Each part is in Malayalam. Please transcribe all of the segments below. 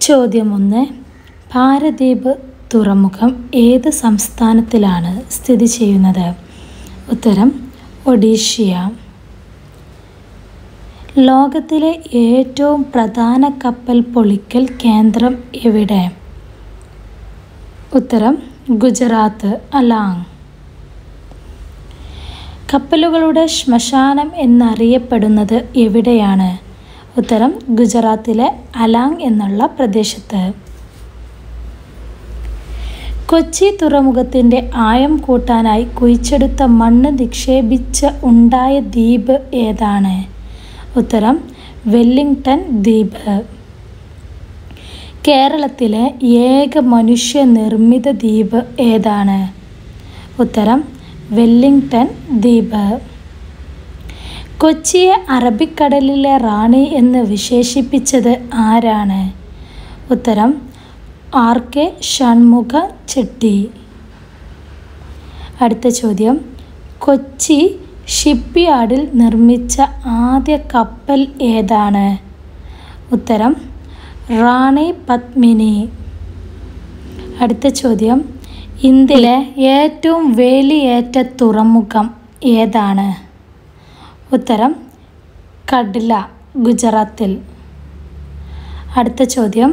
ചോദ്യം ഒന്ന് പാരദ്വീപ് തുറമുഖം ഏത് സംസ്ഥാനത്തിലാണ് സ്ഥിതി ചെയ്യുന്നത് ഉത്തരം ഒഡീഷ്യ ലോകത്തിലെ ഏറ്റവും പ്രധാന കപ്പൽ പൊളിക്കൽ കേന്ദ്രം എവിടെ ഉത്തരം ഗുജറാത്ത് അലാങ് കപ്പലുകളുടെ ശ്മശാനം എന്നറിയപ്പെടുന്നത് എവിടെയാണ് ഉത്തരം ഗുജറാത്തിലെ അലാങ് എന്നുള്ള പ്രദേശത്ത് കൊച്ചി തുറമുഖത്തിൻ്റെ ആയം കൂട്ടാനായി കുഴിച്ചെടുത്ത മണ്ണ് നിക്ഷേപിച്ച് ഉണ്ടായ ദ്വീപ് ഏതാണ് ഉത്തരം വെല്ലിംഗ്ടൺ ദ്വീപ് കേരളത്തിലെ ഏക മനുഷ്യനിർമ്മിത ദ്വീപ് ഏതാണ് ഉത്തരം വെല്ലിംഗ്ടൺ ദ്വീപ് കൊച്ചിയെ അറബിക്കടലിലെ റാണി എന്ന് വിശേഷിപ്പിച്ചത് ആരാണ് ഉത്തരം ആർ കെ ഷൺമുഖ ചെട്ടി അടുത്ത ചോദ്യം കൊച്ചി ഷിപ്പ് യാർഡിൽ നിർമ്മിച്ച ആദ്യ കപ്പൽ ഏതാണ് ഉത്തരം റാണി പത്മിനി അടുത്ത ചോദ്യം ഇന്ത്യയിലെ ഏറ്റവും വേലിയേറ്റ തുറമുഖം ഏതാണ് ഉത്തരം കഡ്ല ഗുജറാത്തിൽ അടുത്ത ചോദ്യം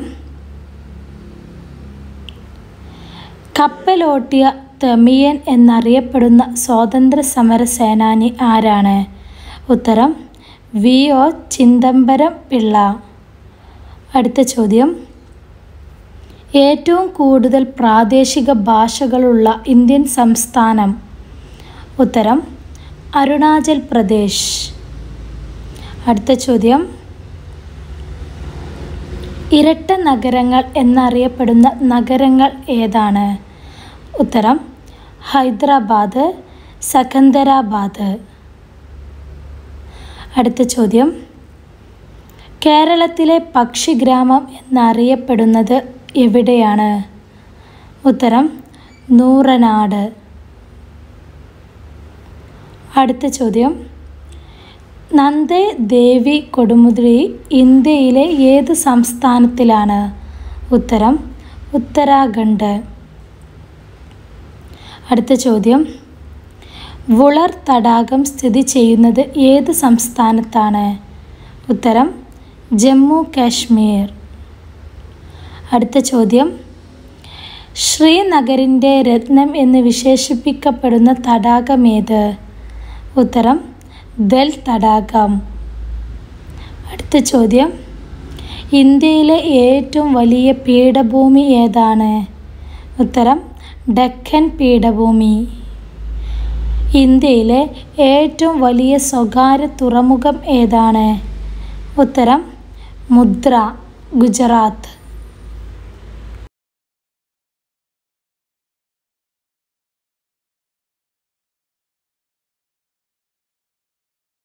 കപ്പലോട്ടിയ തെമിയൻ എന്നറിയപ്പെടുന്ന സ്വാതന്ത്ര്യ സമര സേനാനി ആരാണ് ഉത്തരം വി ഒ ചിദംബരം പിള്ള അടുത്ത ചോദ്യം ഏറ്റവും കൂടുതൽ പ്രാദേശിക ഭാഷകളുള്ള ഇന്ത്യൻ സംസ്ഥാനം ഉത്തരം അരുണാചൽ പ്രദേശ് അടുത്ത ചോദ്യം ഇരട്ട നഗരങ്ങൾ എന്നറിയപ്പെടുന്ന നഗരങ്ങൾ ഏതാണ് ഉത്തരം ഹൈദരാബാദ് സെക്കന്ദരാബാദ് അടുത്ത ചോദ്യം കേരളത്തിലെ പക്ഷിഗ്രാമം എന്നറിയപ്പെടുന്നത് എവിടെയാണ് ഉത്തരം നൂറനാട് അടുത്ത ചോദ്യം നന്ദേ ദേവി കൊടുമുടി ഇന്ത്യയിലെ ഏത് സംസ്ഥാനത്തിലാണ് ഉത്തരം ഉത്തരാഖണ്ഡ് അടുത്ത ചോദ്യം വുളർ തടാകം സ്ഥിതി ചെയ്യുന്നത് ഏത് സംസ്ഥാനത്താണ് ഉത്തരം ജമ്മു കാശ്മീർ അടുത്ത ചോദ്യം ശ്രീനഗറിൻ്റെ രത്നം എന്ന് വിശേഷിപ്പിക്കപ്പെടുന്ന തടാകമേത് ഉത്തരം ദൽ തടാകം അടുത്ത ചോദ്യം ഇന്ത്യയിലെ ഏറ്റവും വലിയ പീഠഭൂമി ഏതാണ് ഉത്തരം ഡക്കൻ പീഠഭൂമി ഇന്ത്യയിലെ ഏറ്റവും വലിയ സ്വകാര്യ തുറമുഖം ഏതാണ് ഉത്തരം മുദ്ര ഗുജറാത്ത്